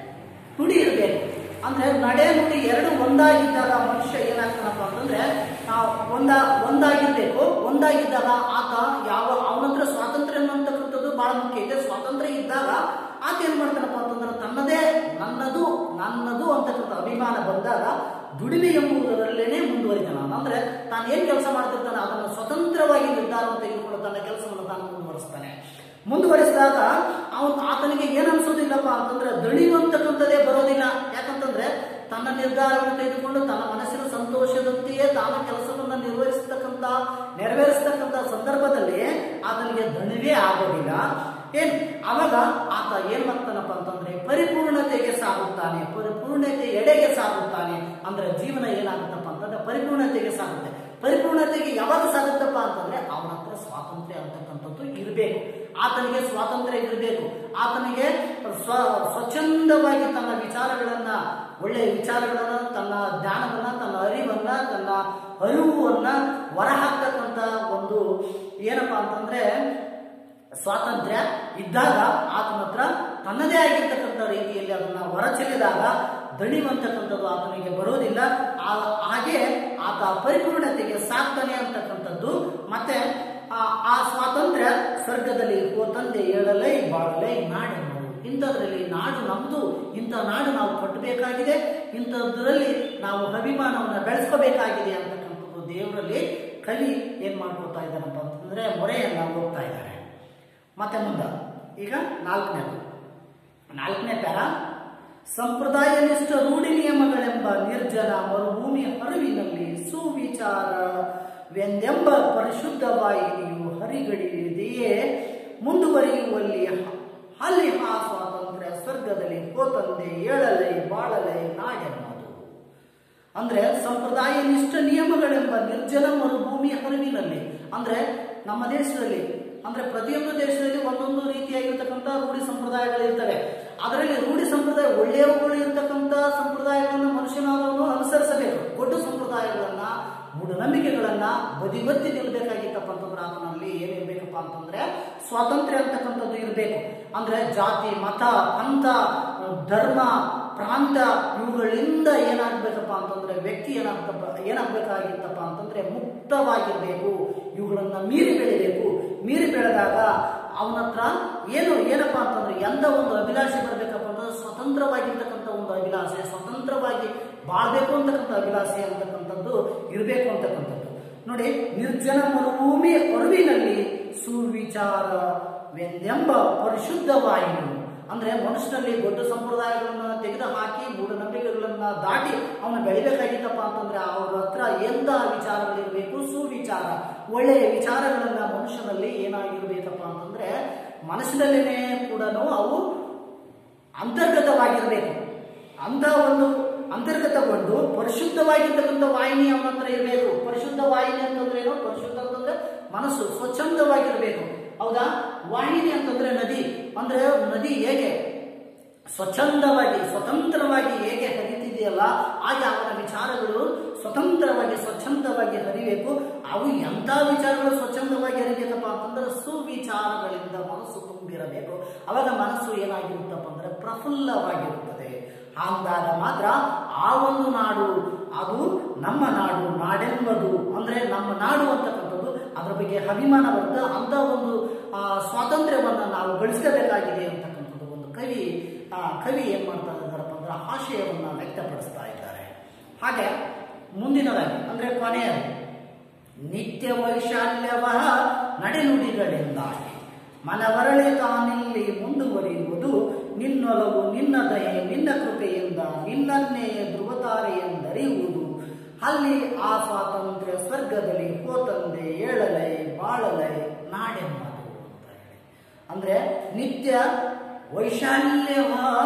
ನುಡಿ ಇರಬೇಕು ಅಂದ್ರೆ ನಡೆ ನುಡಿ ಎರಡು ಒಂದಾಗಿದ್ದಾಗ ಮನುಷ್ಯ ಏನಾಗ್ತಾನಪ್ಪ ಅಂತಂದ್ರೆ ನಾವು ಒಂದ ಒಂದಾಗಿರ್ಬೇಕು ಒಂದಾಗಿದ್ದಾಗ ಆತ ಯಾವ ಅವನ ಹತ್ರ ಸ್ವಾತಂತ್ರ್ಯ ಅನ್ನತಕ್ಕಂಥದ್ದು ಬಹಳ ಮುಖ್ಯ ಇದೆ ಸ್ವಾತಂತ್ರ್ಯ ಇದ್ದಾಗ ಆತ ಏನ್ ಮಾಡ್ತಾನಪ್ಪ ಅಂತಂದ್ರೆ ತನ್ನದೇ ನನ್ನದು ನನ್ನದು ಅಂತಕ್ಕಂಥ ಅಭಿಮಾನ ಬಂದಾಗ ದುಡಿಮೆ ಎಂಬುದರಲ್ಲೇನೆ ಮುಂದುವರಿತಾನ ಅಂದ್ರೆ ತಾನು ಏನ್ ಕೆಲಸ ಮಾಡ್ತಿರ್ತಾನೆ ಅದನ್ನು ಸ್ವತಂತ್ರವಾಗಿ ನಿರ್ಧಾರವನ್ನು ತೆಗೆದುಕೊಂಡು ತನ್ನ ಕೆಲಸವನ್ನು ತಾನು ಮುಂದುವರಿಸ್ತಾನೆ ಮುಂದುವರಿಸಿದಾಗ ಅವನು ಆತನಿಗೆ ಏನ್ ಅನ್ಸೋದಿಲ್ಲಪ್ಪ ಅಂತಂದ್ರೆ ದಣಿವಂತಕ್ಕಂಥದ್ದೇ ಬರೋದಿಲ್ಲ ಯಾಕಂತಂದ್ರೆ ತನ್ನ ನಿರ್ಧಾರವನ್ನು ತೆಗೆದುಕೊಂಡು ತನ್ನ ಮನಸ್ಸಿನ ಸಂತೋಷದಂತೆಯೇ ತಾನು ಕೆಲಸವನ್ನ ನಿರ್ವಹಿಸತಕ್ಕಂತ ನೆರವೇರಿಸತಕ್ಕಂತ ಸಂದರ್ಭದಲ್ಲಿ ಆತನಿಗೆ ದಣಿವೇ ಆಗೋದಿಲ್ಲ ಏನ್ ಅವಾಗ ಆತ ಏನ್ ಮಾಡ್ತಾನಪ್ಪ ಅಂತಂದ್ರೆ ಪರಿಪೂರ್ಣತೆಗೆ ಸಾಗುತ್ತಾನೆ ಪರಿಪೂರ್ಣತೆ ಎಡೆಗೆ ಸಾಗುತ್ತಾನೆ ಅಂದ್ರೆ ಜೀವನ ಏನಾಗುತ್ತಪ್ಪ ಅಂತಂದ್ರೆ ಪರಿಪೂರ್ಣತೆಗೆ ಸಾಗುತ್ತೆ ಪರಿಪೂರ್ಣತೆಗೆ ಯಾವಾಗ ಸಾಗುತ್ತಪ್ಪ ಅಂತಂದ್ರೆ ಅವನ ಹತ್ರ ಸ್ವಾತಂತ್ರ್ಯ ಅಂತಕ್ಕಂಥದ್ದು ಇರಬೇಕು ಆತನಿಗೆ ಸ್ವಾತಂತ್ರ್ಯ ಇರಬೇಕು ಆತನಿಗೆ ಸ್ವ ಸ್ವಚ್ಛಂದವಾಗಿ ತನ್ನ ವಿಚಾರಗಳನ್ನ ಒಳ್ಳೆಯ ವಿಚಾರಗಳನ್ನ ತನ್ನ ಜ್ಞಾನವನ್ನ ತನ್ನ ಅರಿವನ್ನ ತನ್ನ ಅರಿವನ್ನ ಹೊರಹಾಕ್ತಕ್ಕಂಥ ಒಂದು ಏನಪ್ಪಾ ಅಂತಂದ್ರೆ ಸ್ವಾತಂತ್ರ್ಯ ಇದ್ದಾಗ ಆತನ ಹತ್ರ ತನ್ನದೇ ಆಗಿರ್ತಕ್ಕಂಥ ರೀತಿಯಲ್ಲಿ ಅದನ್ನ ಹೊರಚೆಲ್ಲಿದಾಗ ದಣಿವಂತಕ್ಕಂಥದ್ದು ಆತನಿಗೆ ಬರೋದಿಲ್ಲ ಆ- ಹಾಗೆ ಆತ ಪರಿಪೂರ್ಣತೆಗೆ ಸಾಕ್ತಾನೆ ಅಂತಕ್ಕಂಥದ್ದು ಮತ್ತೆ ಆ ಆ ಸ್ವಾತಂತ್ರ್ಯ ಸ್ವರ್ಗದಲ್ಲಿ ಓ ತಂದೆ ಏಳಲೈ ಬಾಳಲೈ ನಾಡೆಂಬುದು ಇಂಥದ್ರಲ್ಲಿ ನಾಡು ನಮ್ದು ಇಂಥ ನಾಡು ನಾವು ಕಟ್ಟಬೇಕಾಗಿದೆ ಇಂಥದ್ರಲ್ಲಿ ನಾವು ಅಭಿಮಾನವನ್ನು ಬೆಳೆಸ್ಕೋಬೇಕಾಗಿದೆ ಅಂತಕ್ಕಂಥದ್ದು ದೇವರಲ್ಲಿ ಕವಿ ಏನ್ ಮಾಡ್ಕೊತಾ ಇದ್ದಾನಪ್ಪ ಅಂತಂದ್ರೆ ಮೊರೆಯನ್ನ ಹೋಗ್ತಾ ಇದ್ದಾರೆ ಮತ್ತೆ ಮುಂದೆ ಈಗ ನಾಲ್ಕನೇದು ನಾಲ್ಕನೇ ಪ್ಯಾರ ಸಂಪ್ರದಾಯ ನಿಷ್ಠ ರೂಢಿ ನಿಯಮಗಳೆಂಬ ನಿರ್ಜನ ಮರುಭೂಮಿ ಹರಿವಿನಲ್ಲಿ ಸುವಿಚಾರವೆಂದೆಂಬ ಪರಿಶುದ್ಧ ವಾಹಿನಿಯು ಹರಿಗಡಿದೆಯೇ ಮುಂದುವರಿಯುವಲ್ಲಿ ಅಲ್ಲಿ ಆ ಸ್ವಾತಂತ್ರ್ಯ ಸ್ವರ್ಗದಲ್ಲಿ ಹೋತಂದೆ ಏಳಲೈ ಬಾಳಲೈ ನಾಡೆನ್ನೋದು ಅಂದ್ರೆ ಸಂಪ್ರದಾಯ ನಿಷ್ಠ ನಿಯಮಗಳೆಂಬ ನಿರ್ಜನ ಮರುಭೂಮಿ ಹರಿವಿನಲ್ಲಿ ಅಂದ್ರೆ ನಮ್ಮ ದೇಶದಲ್ಲಿ ಅಂದ್ರೆ ಪ್ರತಿಯೊಂದು ದೇಶದಲ್ಲಿ ಒಂದೊಂದು ರೀತಿಯಾಗಿರ್ತಕ್ಕಂಥ ರೂಢಿ ಸಂಪ್ರದಾಯಗಳು ಇರ್ತವೆ ಅದರಲ್ಲಿ ರೂಢಿ ಸಂಪ್ರದಾಯ ಒಳ್ಳೆಯವುಗಳು ಇರ್ತಕ್ಕಂಥ ಸಂಪ್ರದಾಯಗಳನ್ನು ಮನುಷ್ಯನಾದವನು ಅನುಸರಿಸಬೇಕು ದೊಡ್ಡ ಸಂಪ್ರದಾಯಗಳನ್ನ ಮೂಢನಂಬಿಕೆಗಳನ್ನ ಬದಿಗೊತ್ತಿ ನಿಲ್ಬೇಕಾಗಿತ್ತಪ್ಪ ಅಂತಂದ್ರೆ ಆತನಲ್ಲಿ ಏನಿರ್ಬೇಕಪ್ಪ ಅಂತಂದ್ರೆ ಸ್ವಾತಂತ್ರ್ಯ ಅಂತಕ್ಕಂಥದ್ದು ಇರಬೇಕು ಅಂದ್ರೆ ಜಾತಿ ಮತ ಪಂಥ ಧರ್ಮ ಪ್ರಾಂತ ಇವುಗಳಿಂದ ಏನಾಗ್ಬೇಕಪ್ಪ ಅಂತಂದ್ರೆ ವ್ಯಕ್ತಿ ಏನಾಗ್ತಪ್ಪ ಏನಾಗ್ಬೇಕಾಗಿತ್ತಪ್ಪ ಅಂತಂದ್ರೆ ಮುಕ್ತವಾಗಿರ್ಬೇಕು ಇವುಗಳನ್ನ ಮೀರಿ ಬೆಳಿಬೇಕು ಮೀರಿ ಬೆಳೆದಾಗ ಅವನ ಹತ್ರ ಏನು ಏನಪ್ಪಾ ಅಂತಂದ್ರೆ ಎಂದ ಒಂದು ಅಭಿಲಾಷೆ ಬರ್ಬೇಕಪ್ಪ ಅಂತಂದ್ರೆ ಸ್ವತಂತ್ರವಾಗಿರ್ತಕ್ಕಂಥ ಒಂದು ಅಭಿಲಾಷೆ ಸ್ವತಂತ್ರವಾಗಿ ಬಾಳ್ಬೇಕು ಅಂತಕ್ಕಂಥ ಅಭಿಲಾಷೆ ಅಂತಕ್ಕಂಥದ್ದು ಇರಬೇಕು ಅಂತಕ್ಕಂಥದ್ದು ನೋಡಿ ನಿರ್ಜನ ಮರುಭೂಮಿ ಅರಿವಿನಲ್ಲಿ ಸುವಿಚಾರವೆಂದೆಂಬ ಪರಿಶುದ್ಧ ವಾಯು ಅಂದ್ರೆ ಮನುಷ್ಯನಲ್ಲಿ ದೊಡ್ಡ ಸಂಪ್ರದಾಯಗಳನ್ನ ತೆಗೆದು ಹಾಕಿ ಮೂಢನಂಬಿಕೆಗಳನ್ನ ದಾಟಿ ಅವನು ಬೆಳಿಬೇಕಾಗಿತ್ತಪ್ಪ ಅಂತಂದ್ರೆ ಅವ್ರ ಹತ್ರ ಎಂತ ವಿಚಾರಗಳಿರ್ಬೇಕು ಸುವಿಚಾರ ಒಳ್ಳೆಯ ವಿಚಾರಗಳನ್ನ ಮನುಷ್ಯನಲ್ಲಿ ಏನಾಗಿರ್ಬೇಕಪ್ಪ ಅಂತಂದ್ರೆ ಮನಸ್ಸಿನಲ್ಲೇನೆ ಕೂಡ ಅವು ಅಂತರ್ಗತವಾಗಿರ್ಬೇಕು ಅಂತ ಒಂದು ಅಂತರ್ಗತಗೊಂಡು ಪರಿಶುದ್ಧವಾಗಿರ್ತಕ್ಕಂಥ ವಾಹಿನಿ ಅವನ ಹತ್ರ ಇರಬೇಕು ಪರಿಶುದ್ಧ ವಾಹಿನಿ ಅಂತಂದ್ರೆ ಏನು ಪರಿಶುದ್ಧ ಅಂತಂದ್ರೆ ಮನಸ್ಸು ಸ್ವಚ್ಛಂದವಾಗಿರ್ಬೇಕು ಹೌದಾ ವಾಹಿನಿ ಅಂತಂದ್ರೆ ನದಿ ಅಂದ್ರೆ ನದಿ ಹೇಗೆ ಸ್ವಚ್ಛಂದವಾಗಿ ಸ್ವತಂತ್ರವಾಗಿ ಹೇಗೆ ಹರಿತಿದೆಯಲ್ಲ ಹಾಗೆ ಅವನ ವಿಚಾರಗಳು ಸ್ವತಂತ್ರವಾಗಿ ಸ್ವಚ್ಛಂದವಾಗಿ ಹರಿಬೇಕು ಅವು ಎಂಥ ವಿಚಾರಗಳು ಸ್ವಚ್ಛಂದವಾಗಿ ಹರಿಬೇಕಪ್ಪ ಅಂತಂದ್ರೆ ಸುವಿಚಾರಗಳಿಂದ ಮನಸ್ಸು ತುಂಬಿರಬೇಕು ಅವಾಗ ಮನಸ್ಸು ಏನಾಗಿರುತ್ತಪ್ಪ ಅಂದ್ರೆ ಪ್ರಫುಲ್ಲವಾಗಿರುತ್ತದೆ ಅಂದಾಗ ಮಾತ್ರ ಆ ಒಂದು ನಾಡು ಅದು ನಮ್ಮ ನಾಡು ನಾಡೆಂಬುದು ಅಂದ್ರೆ ನಮ್ಮ ನಾಡು ಅಂತಕ್ಕಂಥದ್ದು ಅದರ ಬಗ್ಗೆ ಅಭಿಮಾನ ಬರುತ್ತೆ ಅಂತ ಒಂದು ಆ, ಸ್ವಾತಂತ್ರ್ಯವನ್ನ ನಾವು ಗಳಿಸಬೇಕಾಗಿದೆ ಅಂತಕ್ಕಂಥದ್ದು ಒಂದು ಕವಿ ಆ, ಕವಿ ಏನ್ ಮಾಡ್ತಾ ಇದ್ದಾರಪ್ಪ ಅಂದ್ರೆ ಆಶಯವನ್ನ ವ್ಯಕ್ತಪಡಿಸ್ತಾ ಇದ್ದಾರೆ ಹಾಗೆ ಮುಂದಿನದಾಗಿ ಅಂದ್ರೆ ಕೊನೆಯದು ನಿತ್ಯ ವೈಶಾಲ್ಯವ ನಡೆನುಡಿಗಳಿಂದಾಗಿ ಮನವರಳೆ ತಾನಿಲ್ಲಿ ಅಲ್ಲಿ ಆ ಸ್ವಾತಂತ್ರ್ಯ ಸ್ವರ್ಗದಲ್ಲಿ ಹೋತಂದೆ ಏಳಲೈ ಬಾಳಲೈ ನಾಡೆಂಬದು ಅಂತ ಹೇಳಿ ಅಂದ್ರೆ ನಿತ್ಯ ವೈಶಾಲ್ಯ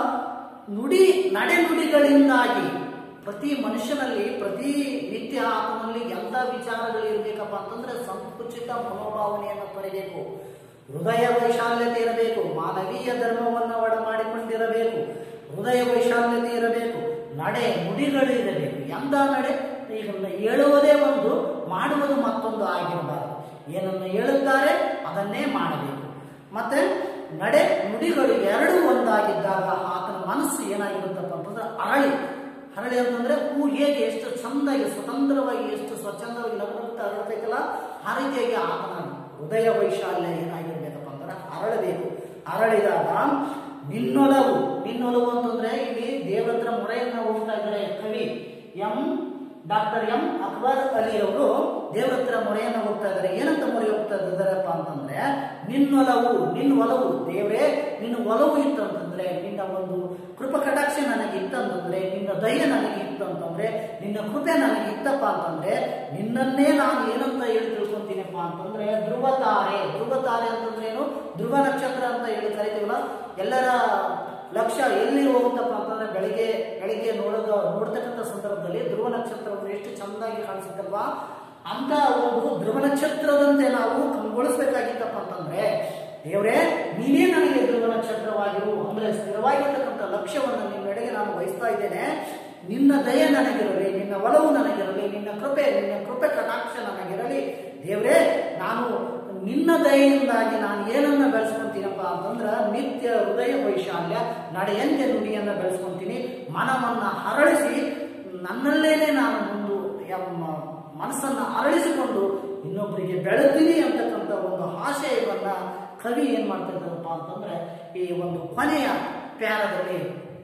ನುಡಿ ನಡೆನುಡಿಗಳಿಂದಾಗಿ ಪ್ರತಿ ಮನುಷ್ಯನಲ್ಲಿ ಪ್ರತಿ ನಿತ್ಯ ಆತನಲ್ಲಿ ಎಲ್ಲ ವಿಚಾರಗಳು ಇರಬೇಕಪ್ಪ ಅಂತಂದ್ರೆ ಸಂಕುಚಿತ ಮನೋಭಾವನೆಯನ್ನು ತೊರೆಯಬೇಕು ಹೃದಯ ವೈಶಾಲ್ಯತೆ ಇರಬೇಕು ಮಾನವೀಯ ಧರ್ಮವನ್ನು ಒಡ ಮಾಡಿಕೊಂಡಿರಬೇಕು ಹೃದಯ ವೈಶಾಲ್ಯತೆ ಇರಬೇಕು ನಡೆ ನುಡಿಗಳು ಇರಬೇಕು ಎಂದ ನಡೆ ಈಗ ಹೇಳುವುದೇ ಒಂದು ಮಾಡುವುದು ಮತ್ತೊಂದು ಆಗಿರಬಾರದು ಏನನ್ನು ಹೇಳುತ್ತಾರೆ ಅದನ್ನೇ ಮಾಡಬೇಕು ಮತ್ತೆ ನಡೆ ನುಡಿಗಳು ಎರಡು ಒಂದಾಗಿದ್ದಾಗ ಆತನ ಮನಸ್ಸು ಏನಾಗಿರುತ್ತಪ್ಪ ಅಂತಂದ್ರೆ ಅರಳಿ ಹರಳಿ ಅಂತಂದ್ರೆ ಹೂ ಹೇಗೆ ಎಷ್ಟು ಚಂದಾಗಿ ಸ್ವತಂತ್ರವಾಗಿ ಎಷ್ಟು ಸ್ವಚ್ಛಂದವಾಗಿ ನಗುತ್ತಾ ಅರಳತೈತಲ್ಲ ಆ ರೀತಿಯಾಗಿ ಆತನ ಹೃದಯ ವೈಶಾಲ್ಯ ಏನಾಗಿರ್ಬೇಕಪ್ಪ ಅಂದ್ರೆ ಅರಳಬೇಕು ಅರಳಿದಾಗ ನಿನ್ನೊಲವು ನಿನ್ನೊಲವು ಅಂತಂದ್ರೆ ಇಲ್ಲಿ ದೇವರ ಹತ್ರ ಮೊರೆಯನ್ನ ಹೋಗ್ತಾ ಇದ್ದಾರೆ ಕವಿ M doctor M Akbar Ali ಅವರು ದೇವರ ಹತ್ರ ಮೊರೆಯನ್ನ ಹೋಗ್ತಾ ಇದ್ದಾರೆ ಏನಂತ ಮೊರೆ ಹೋಗ್ತಾ ಇದ್ದಾರಪ್ಪ ಅಂತಂದ್ರೆ ನಿನ್ನೊಲವು ನಿನ್ನ ಒಲವು ದೇವರೇ ನಿನ್ನ ಒಲವು ಇತ್ತು ಅಂತಂದ್ರೆ ನಿನ್ನ ಒಂದು ಕೃಪ ಕಟಾಕ್ಷ ನನಗೆ ಇತ್ತಂತಂದ್ರೆ ನಿನ್ನ ದಯ ನನಗೆ ಇತ್ತು ಅಂತಂದ್ರೆ ನಿನ್ನ ಕೃಪೆ ನನಗೆ ಇತ್ತಪ್ಪ ಅಂತಂದ್ರೆ ನಿನ್ನನ್ನೇ ನಾನು ಏನಂತ ಹೇಳಿ ತಿಳ್ಕೊಂತೀನಪ್ಪ ಅಂತಂದ್ರೆ ಧ್ರುವ ತಾರೆ ಧ್ರುವ ತಾರೆ ಅಂತಂದ್ರೆ ಏನು ಧ್ರುವ ನಕ್ಷತ್ರ ಅಂತ ಹೇಳಿ ಕರಿತೀವಲ್ಲ ಎಲ್ಲರ ಲಕ್ಷ್ಯ ಎಲ್ಲಿ ಹೋಗುತ್ತಪ್ಪ ಅಂತಂದ್ರೆ ಬೆಳಿಗ್ಗೆ ಬೆಳಿಗ್ಗೆ ನೋಡೋದು ನೋಡ್ತಕ್ಕಂಥ ಸಂದರ್ಭದಲ್ಲಿ ಧ್ರುವ ನಕ್ಷತ್ರವನ್ನು ಎಷ್ಟು ಚಂದಾಗಿ ಕಾಣಿಸುತ್ತಲ್ವಾ ಅಂತ ಒಂದು ಧ್ರುವ ನಕ್ಷತ್ರದಂತೆ ನಾವು ಕಂಗೊಳಿಸ್ಬೇಕಾಗಿತ್ತಪ್ಪ ಅಂತಂದ್ರೆ ದೇವರೇ ನೀನೇ ನನಗೆ ಧ್ರುವ ನಕ್ಷತ್ರವಾಗಿರು ಅಂದ್ರೆ ಸ್ಥಿರವಾಗಿರ್ತಕ್ಕಂಥ ಲಕ್ಷ್ಯವನ್ನು ನಿನ್ನೆಡೆಗೆ ನಾನು ವಹಿಸ್ತಾ ಇದ್ದೇನೆ ನಿನ್ನ ದಯ ನನಗಿರಲಿ ನಿನ್ನ ಒಲವು ನನಗಿರಲಿ ನಿನ್ನ ಕೃಪೆ ನಿನ್ನ ಕೃಪೆ ಕಟಾಕ್ಷ ನನಗಿರಲಿ ದೇವರೇ ನಾನು ನಿನ್ನ ದಯೆಯಿಂದಾಗಿ ನಾನು ಏನನ್ನ ಬೆಳೆಸ್ಕೊಂತೀನಪ್ಪ ಅಂತಂದ್ರ ನಿತ್ಯ ಹೃದಯ ವೈಶಾಲ್ಯ ನಡೆಯಂತೆ ನುಡಿಯನ್ನ ಬೆಳೆಸ್ಕೊಂತೀನಿ ಮನವನ್ನ ಹರಳಿಸಿ ನನ್ನಲ್ಲೇನೆ ನಾನು ಒಂದು ಎಮ್ಮ- ಮನಸ್ಸನ್ನ ಅರಳಿಸಿಕೊಂಡು ಇನ್ನೊಬ್ಬರಿಗೆ ಬೆಳೆತೀನಿ ಅಂತಕ್ಕಂಥ ಒಂದು ಆಶಯವನ್ನ ಕವಿ ಏನ್ ಮಾಡ್ತಾ ಇದ್ದಾರಪ್ಪ ಅಂತಂದ್ರೆ ಈ ಒಂದು ಕೊನೆಯ ಪ್ಯಾರದಲ್ಲಿ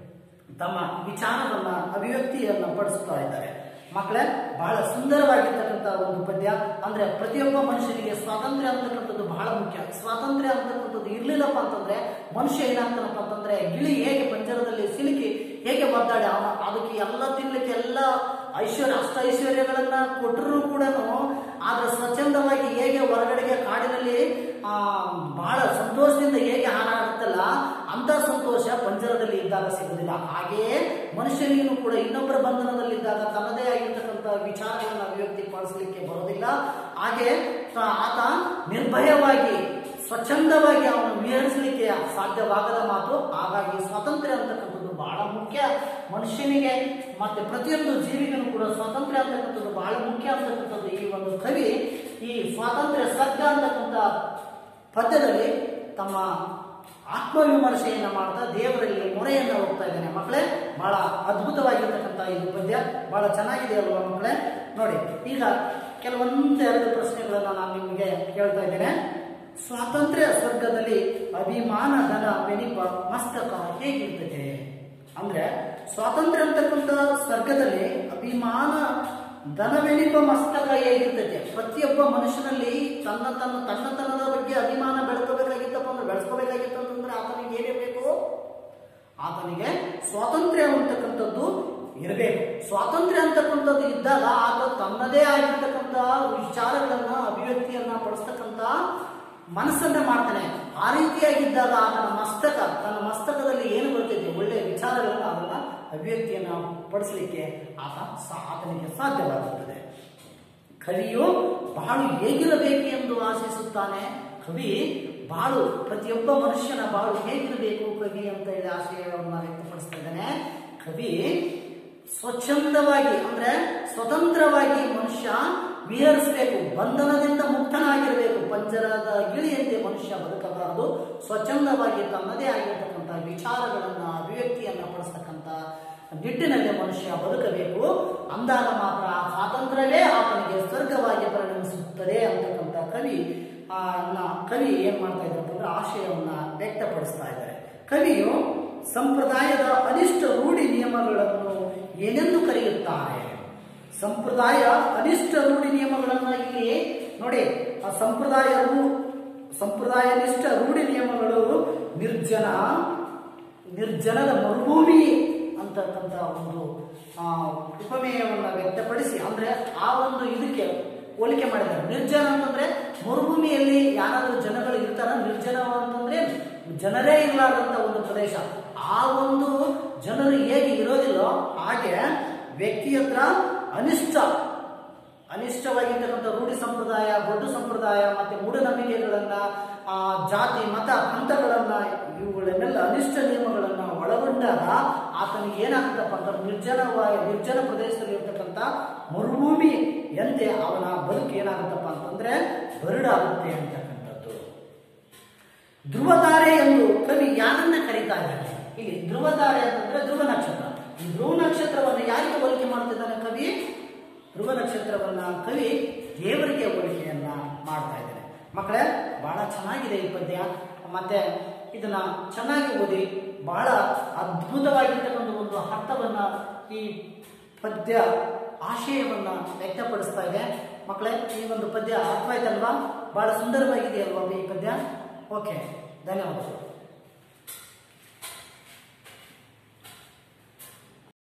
ತಮ್ಮ ವಿಚಾರವನ್ನ ಅಭಿವ್ಯಕ್ತಿಯನ್ನ ಪಡಿಸ್ತಾ ಇದ್ದಾರೆ ಮಕ್ಕಳೇ ಬಹಳ ಸುಂದರವಾಗಿರ್ತಕ್ಕಂಥ ಒಂದು ಪದ್ಯ ಅಂದ್ರೆ ಪ್ರತಿಯೊಬ್ಬ ಮನುಷ್ಯನಿಗೆ ಸ್ವಾತಂತ್ರ್ಯ ಅಂತಕ್ಕಂಥದ್ದು ಬಹಳ ಮುಖ್ಯ ಸ್ವಾತಂತ್ರ್ಯ ಅಂತಕ್ಕಂಥದ್ದು ಇರ್ಲಿಲ್ಲಪ್ಪ ಅಂತಂದ್ರೆ ಮನುಷ್ಯ ಏನಾಗ್ತಾನಪ್ಪ ಅಂತಂದ್ರೆ ಗಿಳಿ ಹೇಗೆ ಪಂಜರದಲ್ಲಿ ಸಿಲುಕಿ ಹೇಗೆ ಒದ್ದಾಡಿ ಅವನ ಅದಕ್ಕೆ ಎಲ್ಲ ತಿನ್ಲಿಕ್ಕೆ ಎಲ್ಲ ಐಶ್ವರ್ಯ ಅಷ್ಟ ಐಶ್ವರ್ಯಗಳನ್ನ ಕೊಟ್ಟರು ಕೂಡ ಆದ್ರೆ ಸ್ವಚ್ಛಂದವಾಗಿ ಹೇಗೆ ಹೊರಗಡೆಗೆ ಕಾಡಿನಲ್ಲಿ ಆ ಬಹಳ ಸಂತೋಷದಿಂದ ಹೇಗೆ ಹಾರಾಡುತ್ತಲ್ಲ ಅಂತ ಸಂತೋಷ ಪಂಜರದಲ್ಲಿ ಇದ್ದಾಗ ಸಿಗುವುದಿಲ್ಲ ಹಾಗೆಯೇ ಮನುಷ್ಯನಿಗೂ ಕೂಡ ಇನ್ನೊಬ್ಬರ ಬಂಧನದಲ್ಲಿದ್ದಾಗ ತನ್ನದೇ ಆಗಿರ್ತಕ್ಕಂಥ ವಿಚಾರಗಳನ್ನು ಅಭಿವ್ಯಕ್ತಿಪಡಿಸಲಿಕ್ಕೆ ಬರೋದಿಲ್ಲ ಹಾಗೆ ತ- ಆತ ನಿರ್ಭಯವಾಗಿ ಸ್ವಚ್ಛಂದವಾಗಿ ಅವನು ವಿಹರಿಸಲಿಕ್ಕೆ ಸಾಧ್ಯವಾಗದ ಮಾತು ಹಾಗಾಗಿ ಸ್ವಾತಂತ್ರ್ಯ ಅಂತಕ್ಕಂಥದ್ದು ಬಹಳ ಮುಖ್ಯ ಮನುಷ್ಯನಿಗೆ ಮತ್ತೆ ಪ್ರತಿಯೊಂದು ಜೀವಿಗೂ ಕೂಡ ಸ್ವಾತಂತ್ರ್ಯ ಅಂತಕ್ಕಂಥದ್ದು ಬಹಳ ಮುಖ್ಯ ಅಂತಕ್ಕಂಥದ್ದು ಈ ಒಂದು ಕವಿ ಈ ಸ್ವಾತಂತ್ರ್ಯ ಸ್ವರ್ಗ ಅಂತಕ್ಕಂಥ ಪದ್ಯದಲ್ಲಿ ತಮ್ಮ ಆತ್ಮವಿಮರ್ಶೆಯನ್ನ ಮಾಡ್ತಾ ದೇವರಲ್ಲಿ ಮೊರೆಯನ್ನ ಹೋಗ್ತಾ ಇದ್ದಾನೆ ಮಕ್ಕಳೇ ಬಹಳ ಅದ್ಭುತವಾಗಿರ್ತಕ್ಕಂಥ ಇದು ಪದ್ಯ ಬಹಳ ಚೆನ್ನಾಗಿದೆ ಅಲ್ವಾ ಮಕ್ಕಳೇ ನೋಡಿ ಈಗ ಕೆಲವೊಂದೆರಡು ಪ್ರಶ್ನೆಗಳನ್ನ ನಾನು ನಿಮಗೆ ಕೇಳ್ತಾ ಇದ್ದೇನೆ ಸ್ವಾತಂತ್ರ್ಯ ಸ್ವರ್ಗದಲ್ಲಿ ಅಭಿಮಾನ ಧನ ಬೆನಿಪ ಮಸ್ತಕ ಹೇಗಿರ್ತದೆ ಅಂದ್ರೆ ಸ್ವಾತಂತ್ರ್ಯ ಅಂತಕ್ಕಂಥ ಸ್ವರ್ಗದಲ್ಲಿ ಅಭಿಮಾನ ಧನವೆನಿಪ ಮಸ್ತಕ ಹೇಗಿರ್ತೈತೆ ಪ್ರತಿಯೊಬ್ಬ ಮನುಷ್ಯನಲ್ಲಿ ತನ್ನ ತನ್ನ ತನ್ನತನದ ಬಗ್ಗೆ ಅಭಿಮಾನ ಬೆಳ್ಕೋಬೇಕಾಗಿತ್ತಪ್ಪ ಅಂದ್ರೆ ಬೆಳೆಸ್ಕೋಬೇಕಾಗಿತ್ತು ಅಂತಂದ್ರೆ ಆತನಿಗೆ ಏನಿರಬೇಕು ಆತನಿಗೆ ಸ್ವಾತಂತ್ರ್ಯ ಅಂತಕ್ಕಂಥದ್ದು ಇರಬೇಕು ಸ್ವಾತಂತ್ರ್ಯ ಅಂತಕ್ಕಂಥದ್ದು ಇದ್ದಾಗ ಆತ ತನ್ನದೇ ಆಗಿರ್ತಕ್ಕಂಥ ವಿಚಾರಗಳನ್ನ ಅಭಿವ್ಯಕ್ತಿಯನ್ನ ಪಡಿಸ್ತಕ್ಕಂಥ ಮನಸ್ಸನ್ನ ಮಾಡ್ತಾನೆ ಆ ರೀತಿಯಾಗಿದ್ದಾಗ ಆತನ ಮಸ್ತಕ ತನ್ನ ಮಸ್ತಕದಲ್ಲಿ ಏನು ಬರ್ತೈತೆ ಒಳ್ಳೆಯ ವಿಚಾರಗಳನ್ನ ಅದನ್ನ ಅಭಿವ್ಯಕ್ತಿಯನ್ನ ಪಡಿಸಲಿಕ್ಕೆ ಆತ ಸಾ- ಆತನಿಗೆ ಸಾಧ್ಯವಾಗುತ್ತದೆ ಕವಿಯು ಬಾಳು ಹೇಗಿರಬೇಕು ಎಂದು ಆಶಿಸುತ್ತಾನೆ ಕವಿ ಬಾಳು ಪ್ರತಿಯೊಬ್ಬ ಮನುಷ್ಯನ ಬಾಳು ಹೇಗಿರಬೇಕು ಕವಿ ಅಂತ ಹೇಳಿ ಆಶಯವನ್ನು ವ್ಯಕ್ತಪಡಿಸ್ತಾ ಇದ್ದಾನೆ ಕವಿ ಸ್ವಚ್ಛಂದವಾಗಿ ಅಂದ್ರೆ ಸ್ವತಂತ್ರವಾಗಿ ಮನುಷ್ಯ ವಿಹರಿಸಬೇಕು ಬಂಧನದಿಂದ ಮುಕ್ತನಾಗಿರಬೇಕು ಪಂಜರದ ಗಿಳಿಯಂತೆ ಮನುಷ್ಯ ಬದುಕಬಾರದು ಸ್ವಚ್ಛಂದವಾಗಿ ತನ್ನದೇ ಆಗಿರ್ತಕ್ಕಂಥ ವಿಚಾರಗಳನ್ನ ಅಭಿವ್ಯಕ್ತಿಯನ್ನ ಪಡಿಸ್ತಕ್ಕಂಥ ನಿಟ್ಟಿನಲ್ಲಿ ಮನುಷ್ಯ ಬದುಕಬೇಕು ಅಂದಾಗ ಮಾತ್ರ ಆ ಸ್ವಾತಂತ್ರ್ಯವೇ ಆತನಿಗೆ ಸ್ವರ್ಗವಾಗಿ ಪರಿಣಮಿಸುತ್ತದೆ ಅಂತಕ್ಕಂಥ ಕವಿ ಆ, ನ- ಕವಿ ಏನ್ ಮಾಡ್ತಾ ಇದ್ದಾರೆ ಅಂದ್ರೆ ಆಶಯವನ್ನ ವ್ಯಕ್ತಪಡಿಸ್ತಾ ಇದ್ದಾರೆ ಕವಿಯು ಸಂಪ್ರದಾಯದ ಅನಿಷ್ಟ ರೂಢಿ ನಿಯಮಗಳನ್ನು ಏನೆಂದು ಕರೆಯುತ್ತಾರೆ ಸಂಪ್ರದಾಯ ಅನಿಷ್ಟ ರೂಢಿ ನಿಯಮಗಳನ್ನ ಇಲ್ಲಿ ನೋಡಿ ಆ ಸಂಪ್ರದಾಯ ರೂ- ಸಂಪ್ರದಾಯ ನಿಷ್ಠ ರೂಢಿ ನಿಯಮಗಳು ನಿರ್ಜನ ನಿರ್ಜನದ ಮರುಭೂಮಿ ಅಂತ ಅಂತಕ್ಕಂಥ ಒಂದು ಆ, ಉಪಮೇಯವನ್ನು ವ್ಯಕ್ತಪಡಿಸಿ ಅಂದ್ರೆ ಆ ಒಂದು ಇದಕ್ಕೆ ಹೋಲಿಕೆ ಮಾಡಿದ್ದಾರೆ ನಿರ್ಜನ ಅಂತಂದ್ರೆ ಮರುಭೂಮಿಯಲ್ಲಿ ಯಾರಾದರೂ ಜನಗಳು ಇರ್ತಾರ ನಿರ್ಜನ ಅಂತಂದ್ರೆ ಜನರೇ ಇರಲಾರ್ದಂತ ಒಂದು ಪ್ರದೇಶ ಆ ಒಂದು ಜನರು ಹೇಗೆ ಇರೋದಿಲ್ಲೋ ಹಾಗೆ ವ್ಯಕ್ತಿ ಹತ್ರ ಅನಿಷ್ಟ ಅನಿಷ್ಟವಾಗಿರ್ತಕ್ಕಂಥ ರೂಢಿ ಸಂಪ್ರದಾಯ ಗೊಡ್ಡು ಸಂಪ್ರದಾಯ ಮತ್ತೆ ಮೂಢನಂಬಿಕೆಗಳನ್ನ ಆ, ಜಾತಿ ಮತ ಪಂಥಗಳನ್ನ ಇವುಗಳನ್ನೆಲ್ಲ ಅನಿಷ್ಟ ನಿಯಮಗಳನ್ನ ಒಳಗೊಂಡಾಗ ಆತನಿಗೆ ಏನಾಗುತ್ತಪ್ಪ ಅಂತ ನಿರ್ಜನವಾಗಿ ನಿರ್ಜನ ಪ್ರದೇಶದಲ್ಲಿ ಇರ್ತಕ್ಕಂಥ ಮರುಭೂಮಿ ಎಂತೆ ಅವನ ಬದುಕು ಏನಾಗುತ್ತಪ್ಪ ಅಂತಂದ್ರೆ ಬರಡಾಗುತ್ತೆ ಅಂತಕ್ಕಂಥದ್ದು ಧ್ರುವತಾರೆ ಎಂದು ಕವಿ ಯಾರನ್ನ ಕರೀತಾ ಇದ್ದಾನೆ ಇಲ್ಲಿ ಧ್ರುವತಾರೆ ಅಂತಂದ್ರೆ ಧ್ರುವ ನಕ್ಷತ್ರ ಈ ಧ್ರುವ ನಕ್ಷತ್ರವನ್ನು ಯಾರಿಗೆ ಹೋಲಿಕೆ ಮಾಡ್ತಿದ್ದಾನೆ ಕವಿ ಧ್ರುವ ನಕ್ಷತ್ರವನ್ನ ಕವಿ ದೇವರಿಗೆ ಹೋಲಿಕೆಯನ್ನ ಮಾಡ್ತಾ ಇದ್ದಾನೆ ಮಕ್ಕಳೇ ಬಹಳ ಚೆನ್ನಾಗಿದೆ ಈ ಪದ್ಯ ಮತ್ತೆ ಇದನ್ನ ಚೆನ್ನಾಗಿ ಓದಿ ಬಹಳ ಅದ್ಭುತವಾಗಿರ್ತಕ್ಕಂಥ ಒಂದು ಅರ್ಥವನ್ನ ಈ ಪದ್ಯ ಆಶಯವನ್ನ ವ್ಯಕ್ತಪಡಿಸ್ತಾ ಇದೆ ಮಕ್ಕಳೇ ಈ ಒಂದು ಪದ್ಯ ಅರ್ಥವಾಯ್ತಲ್ವಾ ಬಹಳ ಸುಂದರವಾಗಿದೆ ಅಲ್ವಾ ಈ ಪದ್ಯ ಓಕೆ ಧನ್ಯವಾದಗಳು